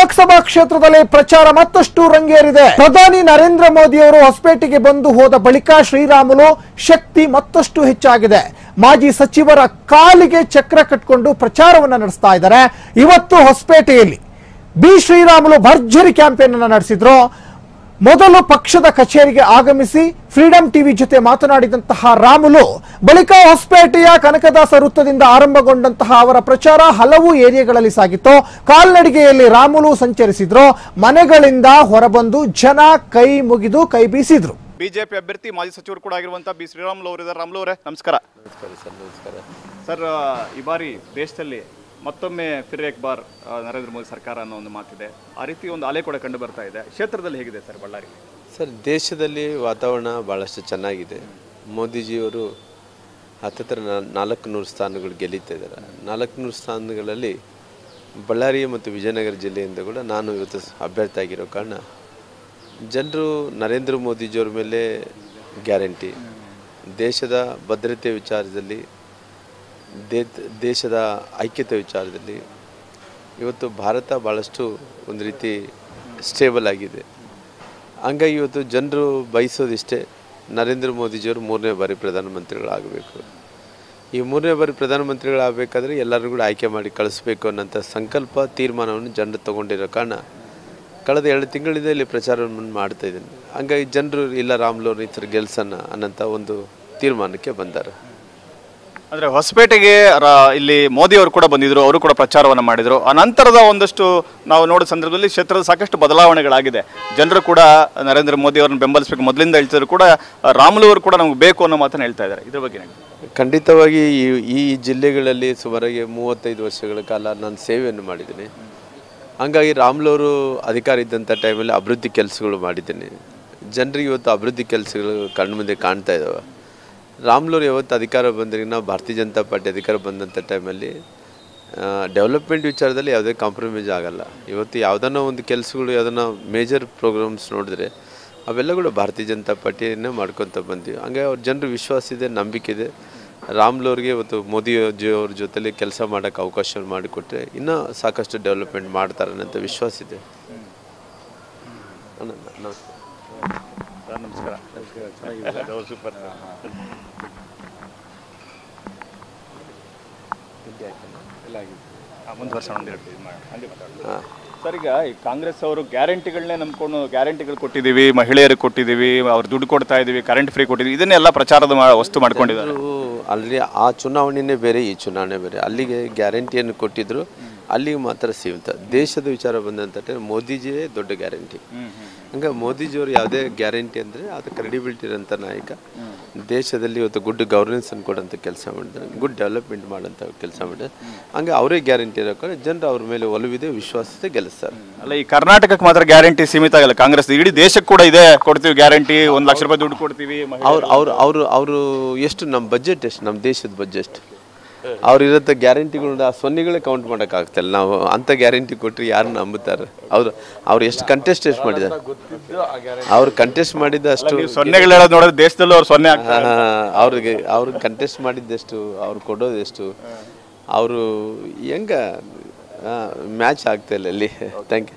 ಲೋಕಸಭಾ ಕ್ಷೇತ್ರದಲ್ಲಿ ಪ್ರಚಾರ ಮತ್ತಷ್ಟು ರಂಗೇರಿದೆ ಪ್ರಧಾನಿ ನರೇಂದ್ರ ಮೋದಿ ಅವರು ಹೊಸಪೇಟೆಗೆ ಬಂದು ಹೋದ ಬಳಿಕ ಶ್ರೀರಾಮುಲು ಶಕ್ತಿ ಮತ್ತಷ್ಟು ಹೆಚ್ಚಾಗಿದೆ ಮಾಜಿ ಸಚಿವರ ಕಾಲಿಗೆ ಚಕ್ರ ಕಟ್ಕೊಂಡು ಪ್ರಚಾರವನ್ನ ನಡೆಸ್ತಾ ಇದ್ದಾರೆ ಇವತ್ತು ಹೊಸಪೇಟೆಯಲ್ಲಿ ಬಿ ಶ್ರೀರಾಮುಲು ಭರ್ಜರಿ ಕ್ಯಾಂಪೇನ್ ಅನ್ನ ನಡೆಸಿದ್ರು ಮೊದಲು ಪಕ್ಷದ ಕಚೇರಿಗೆ ಆಗಮಿಸಿ ಫ್ರೀಡಂ ಟಿವಿ ಜೊತೆ ಮಾತನಾಡಿದಂತಹ ರಾಮುಲು ಬಳಿಕ ಹೊಸಪೇಟೆಯ ಕನಕದಾಸ ವೃತ್ತದಿಂದ ಆರಂಭಗೊಂಡಂತಹ ಅವರ ಪ್ರಚಾರ ಹಲವು ಏರಿಯಾಗಳಲ್ಲಿ ಸಾಗಿತ್ತು ಕಾಲ್ನಡಿಗೆಯಲ್ಲಿ ರಾಮುಲು ಸಂಚರಿಸಿದ್ರು ಮನೆಗಳಿಂದ ಹೊರಬಂದು ಜನ ಕೈ ಮುಗಿದು ಕೈ ಬೀಸಿದ್ರು ಬಿಜೆಪಿ ಅಭ್ಯರ್ಥಿ ಮಾಜಿ ಸಚಿವರು ಕೂಡ ಆಗಿರುವಂತಹ ಬಿ ಶ್ರೀರಾಮುಲು ಅವರು ಇದ್ದಾರೆ ರಾಮುಲು ಅವರೇ ನಮಸ್ಕಾರ ನಮಸ್ಕಾರ ಸರ್ ನಮಸ್ಕಾರ ಸರ್ ಆ, ಈ ಬಾರಿ ದೇಶದಲ್ಲಿ ಮತ್ತೊಮ್ಮೆ ಫಿರ್ ಏಕ್ ಬಾರ್ ಆ, ನರೇಂದ್ರ ಮೋದಿ ಸರ್ಕಾರ ಅನ್ನೋ ಒಂದು ಮಾತಿದೆ ಆ ರೀತಿ ಒಂದು ಅಲೆ ಕೂಡ ಕಂಡು ಬರ್ತಾ ಇದೆ ಕ್ಷೇತ್ರದಲ್ಲಿ ಹೇಗಿದೆ ಸರ್ ಬಳ್ಳಾರಿ ಸರ್ ದೇಶದಲ್ಲಿ ವಾತಾವರಣ ಭಾಳಷ್ಟು ಚೆನ್ನಾಗಿದೆ ಮೋದಿಜಿಯವರು ಹತ್ತತ್ರ ನಾಲ್ಕು ನೂರು ಸ್ಥಾನಗಳು ಗೆಲ್ಲೀತಾ ಇದ್ದಾರೆ ನಾಲ್ಕು ನೂರು ಸ್ಥಾನಗಳಲ್ಲಿ ಬಳ್ಳಾರಿ ಮತ್ತು ವಿಜಯನಗರ ಜಿಲ್ಲೆಯಿಂದ ಕೂಡ ನಾನು ಇವತ್ತು ಅಭ್ಯರ್ಥಿ ಆಗಿರೋ ಕಾರಣ ಜನರು ನರೇಂದ್ರ ಮೋದಿಜಿಯವ್ರ ಮೇಲೆ ಗ್ಯಾರಂಟಿ ದೇಶದ ಭದ್ರತೆ ವಿಚಾರದಲ್ಲಿ ದೇ- ದೇಶದ ಐಕ್ಯತೆ ವಿಚಾರದಲ್ಲಿ ಇವತ್ತು ಭಾರತ ಭಾಳಷ್ಟು ಒಂದು ರೀತಿ ಸ್ಟೇಬಲ್ ಆಗಿದೆ ಹಂಗಾಗಿ ಇವತ್ತು ಜನರು ಬಯಸೋದಿಷ್ಟೇ ನರೇಂದ್ರ ಮೋದಿಜಿಯವರು ಮೂರನೇ ಬಾರಿ ಪ್ರಧಾನಮಂತ್ರಿಗಳಾಗಬೇಕು ಈ ಮೂರನೇ ಬಾರಿ ಪ್ರಧಾನಮಂತ್ರಿಗಳಾಗಬೇಕಾದ್ರೆ ಎಲ್ಲರೂ ಕೂಡ ಆಯ್ಕೆ ಮಾಡಿ ಕಳಿಸ್ಬೇಕು ಅನ್ನೋಂಥ ಸಂಕಲ್ಪ ತೀರ್ಮಾನವನ್ನು ಜನರು ತಗೊಂಡಿರೋ ಕಾರಣ ಕಳೆದ ಎರಡು ತಿಂಗಳಿಂದ ಇಲ್ಲಿ ಪ್ರಚಾರವನ್ನು ಮಾಡ್ತಾ ಇದ್ದೀನಿ ಹಂಗಾಗಿ ಜನರು ಇಲ್ಲ ರಾಮ್ಲೋರ್ ಈ ಥರ ಗೆಲ್ಸನ್ನ ಅನ್ನೋಂಥ ಒಂದು ತೀರ್ಮಾನಕ್ಕೆ ಬಂದ್ದಾರೆ ಅಂದ್ರೆ ಹೊಸಪೇಟೆಗೆ ರ- ಇಲ್ಲಿ ಮೋದಿ ಅವರು ಕೂಡ ಬಂದಿದ್ರು ಅವರು ಕೂಡ ಪ್ರಚಾರವನ್ನ ಮಾಡಿದ್ರು ಆ ನಂತರದ ಒಂದಷ್ಟು ನಾವು ನೋಡಿದ ಸಂದರ್ಭದಲ್ಲಿ ಕ್ಷೇತ್ರದ ಸಾಕಷ್ಟು ಬದಲಾವಣೆಗಳಾಗಿದೆ ಜನರು ಕೂಡ ನರೇಂದ್ರ ಮೋದಿ ಅವರನ್ನು ಬೆಂಬಲಿಸಬೇಕು ಮೊದಲಿಂದ ಹೇಳ್ತಿದ್ರು ಕೂಡ ಆ, ರಾಮುಲು ಅವರು ಕೂಡ ನಮ್ಗೆ ಬೇಕು ಅನ್ನೋ ಮಾತನ್ನ ಹೇಳ್ತಾ ಇದ್ದಾರೆ ಇದ್ರ ಬಗ್ಗೆ ಏನ್ ಹೇಳ್ತೀರಾ? ಖಂಡಿತವಾಗಿ ಈ ಈ ಜಿಲ್ಲೆಗಳಲ್ಲಿ ಸುಮಾರಾಗಿ ಮೂವತ್ತೈದು ವರ್ಷಗಳ ಕಾಲ ನಾನು ಸೇವೆಯನ್ನು ಮಾಡಿದ್ದೀನಿ ಹಂಗಾಗಿ ರಾಮ್ಲವರು ಅಧಿಕಾರ ಇದ್ದಂಥ ಟೈಮಲ್ಲಿ ಅಭಿವೃದ್ಧಿ ಕೆಲಸಗಳು ಮಾಡಿದ್ದೀನಿ ಜನರಿಗೆ ಇವತ್ತು ಅಭಿವೃದ್ಧಿ ಕೆಲಸಗಳು ಕಣ್ಮುಂದೆ ಕಾಣ್ತಾ ಇದ್ದಾವೆ ರಾಮ್ಲೂರು ಯಾವತ್ತು ಅಧಿಕಾರ ಬಂದ್ರಿಗಿನ ಭಾರತೀಯ ಜನತಾ ಪಾರ್ಟಿ ಅಧಿಕಾರ ಬಂದಂಥ ಟೈಮಲ್ಲಿ ಡೆವಲಪ್ಮೆಂಟ್ ವಿಚಾರದಲ್ಲಿ ಯಾವುದೇ ಕಾಂಪ್ರಮೈಸ್ ಆಗಲ್ಲ ಇವತ್ತು ಯಾವುದನ್ನ ಒಂದು ಕೆಲಸಗಳು ಯಾವುದನ್ನ ಮೇಜರ್ ಪ್ರೋಗ್ರಾಮ್ಸ್ ನೋಡಿದ್ರೆ ಅವೆಲ್ಲ ಕೂಡ ಭಾರತೀಯ ಜನತಾ ಪಾರ್ಟಿಯನ್ನೇ ಮಾಡ್ಕೊತ ಬಂದ್ವಿ ಹಂಗಾಗಿ ಅವ್ರ ಜನರು ವಿಶ್ವಾಸ ಇದೆ ನಂಬಿಕೆ ಇದೆ ರಾಮ್ಲವ್ರಿಗೆ ಇವತ್ತು ಮೋದಿ ಜಿ ಅವ್ರ ಜೊತೆಲಿ ಕೆಲಸ ಮಾಡೋಕ್ಕೆ ಅವಕಾಶ ಮಾಡಿಕೊಟ್ರೆ ಇನ್ನೂ ಸಾಕಷ್ಟು ಡೆವಲಪ್ಮೆಂಟ್ ಮಾಡ್ತಾರೆ ಅನ್ನೋಂಥ ವಿಶ್ವಾಸ ಇದೆ ಅಣ್ಣ, ನಮಸ್ತೆ ಸರ್ ನಮಸ್ಕಾರ ಸೂಪರ್ ಮುಂದುವರ್ಸೋಣ ಒಂದೆರಡು ಇದು ಮಾಡೋಣ. ಹಂಗೆ ಮಾತಾಡೋಣ. ಹಾಂ ಸರ್ ಈಗ ಈ ಕಾಂಗ್ರೆಸ್ ಅವರು ಗ್ಯಾರಂಟಿಗಳನ್ನೇ ನಂಬ್ಕೊಂಡು ಗ್ಯಾರಂಟಿಗಳು ಕೊಟ್ಟಿದ್ದೀವಿ ಮಹಿಳೆಯರಿಗೆ ಕೊಟ್ಟಿದ್ದೀವಿ ಅವ್ರು ದುಡ್ಡು ಕೊಡ್ತಾ ಇದೀವಿ ಕರೆಂಟ್ ಫ್ರೀ ಕೊಟ್ಟಿದ್ದೀವಿ ಇದನ್ನೆಲ್ಲ ಪ್ರಚಾರದ ಮಾ- ವಸ್ತು ಮಾಡ್ಕೊಂಡಿದ್ದಾರೆ ಅಲ್ಲಿ ಆ ಚುನಾವಣೆನೇ ಬೇರೆ ಈ ಚುನಾವಣೆ ಬೇರೆ ಅಲ್ಲಿಗೆ ಗ್ಯಾರಂಟಿಯನ್ನು ಕೊಟ್ಟಿದ್ರು ಅಲ್ಲಿಗೆ ಮಾತ್ರ ಸೀಮಿತ ದೇಶದ ವಿಚಾರ ಬಂದಂತ time ಮೋದಿಜಿಯೇ ದೊಡ್ಡ ಗ್ಯಾರಂಟಿ ಹಂಗೆ ಮೋದಿಜಿಯವರು ಯಾವುದೇ ಗ್ಯಾರಂಟಿ ಅಂದರೆ ಅದು ಕ್ರೆಡಿಬಿಲಿಟಿ ಇರೋಂಥ ನಾಯಕ ದೇಶದಲ್ಲಿ ಇವತ್ತು ಗುಡ್ ಗವರ್ನೆನ್ಸ್ ಅನ್ನು ಕೊಡೋಂಥ ಕೆಲಸ ಮಾಡಿದ್ದಾರೆ ಗುಡ್ ಡೆವಲಪ್ಮೆಂಟ್ ಮಾಡೋಂಥ ಕೆಲಸ ಮಾಡಿದ್ದಾರೆ ಹಂಗೆ ಅವರೇ ಗ್ಯಾರಂಟಿ ಇರೋ ಕಾರಣ ಜನರು ಅವ್ರ ಮೇಲೆ ಒಲವಿದೆ ವಿಶ್ವಾಸತೆ ಗೆಲ್ಲಿಸ್ತಾರೆ ಅಲ್ಲ ಈ ಕರ್ನಾಟಕಕ್ಕೆ ಮಾತ್ರ ಗ್ಯಾರಂಟಿ ಸೀಮಿತ ಆಗಲ್ಲ ಕಾಂಗ್ರೆಸ್ ಇಡೀ ದೇಶಕ್ಕೆ ಕೂಡ ಇದೆ ಕೊಡ್ತೀವಿ ಗ್ಯಾರಂಟಿ ಒಂದು ಲಕ್ಷ ರೂಪಾಯಿ ದುಡ್ಡು ಕೊಡ್ತೀವಿ ಮಹಿಳೆ- ಅವ್ರು ಅವ್ರು ಅವರು ಅವರು ಎಷ್ಟು ನಮ್ಮ ಬಜೆಟ್ ಎಷ್ಟು ನಮ್ಮ ದೇಶದ ಬಜೆಟ್ ಅವ್ರು ಇರತ್ತ ಗ್ಯಾರಂಟಿಗಳನ್ನ ಆ ಸೊನ್ನೆಗಳೇ ಕೌಂಟ್ ಮಾಡೋಕ್ಕಾಗ್ತಿಲ್ಲ ನಾವು ಅಂಥ ಗ್ಯಾರಂಟಿ ಕೊಟ್ಟರೆ ಯಾರು ನಂಬುತ್ತಾರೆ ಅವ್ರು ಅವ್ರು ಎಷ್ಟು ಕಂಟೆಸ್ಟ್ ಎಷ್ಟು ಮಾಡಿದ್ದಾರೆ ಅವ್ರು ಕಂಟೆಸ್ಟ್ ಮಾಡಿದ ಅಷ್ಟು ನೀವು ಸೊನ್ನೆಗಳು ಹೇಳೋದು ನೋಡಿದ್ರೆ ದೇಶದಲ್ಲೂ ಅವ್ರು ಸೊನ್ನೆ ಆಗ್ತಾರೆ ಆ, ಅವ್ರಿಗೆ ಅವ್ರು ಕಂಟೆಸ್ಟ್ ಮಾಡಿದ್ದೆಷ್ಟು ಅವ್ರು ಕೊಡೋದೆಷ್ಟು ಅವರು ಹೆಂಗ ಮ್ಯಾಚ್ ಆಗ್ತಾ ಇಲ್ಲ ಅಲ್ಲಿ ಥ್ಯಾಂಕ್ ಯು